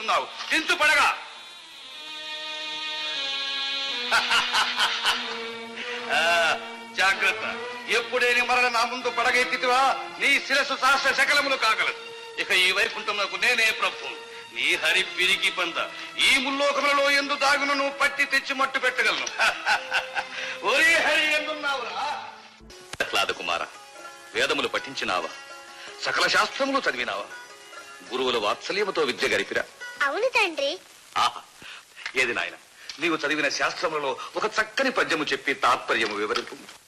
చూస్తున్నావు దించు పడగా ఆ, జాగ్రత్త ఎప్పుడేని మరల నా ముందు పడగెత్తితివా నీ శిరస్సు సహస్ర శకలములు కాగలదు ఇక ఈ వైకుంఠమునకు నేనే ప్రభు నీ హరి పిరికి పంద ఈ ముల్లోకములలో ఎందు దాగును నువ్వు పట్టి తెచ్చి మట్టు పెట్టగలను ఒరే హరి ఎందున్నావురా ప్రహ్లాద కుమార వేదములు పఠించినావా సకల శాస్త్రములు చదివినావా గురువుల వాత్సల్యముతో విద్య గరిపిరా అవును తండ్రి ఆహా ఏది నాయన నీవు చదివిన శాస్త్రములలో ఒక చక్కని పద్యము చెప్పి తాత్పర్యము వివరింపు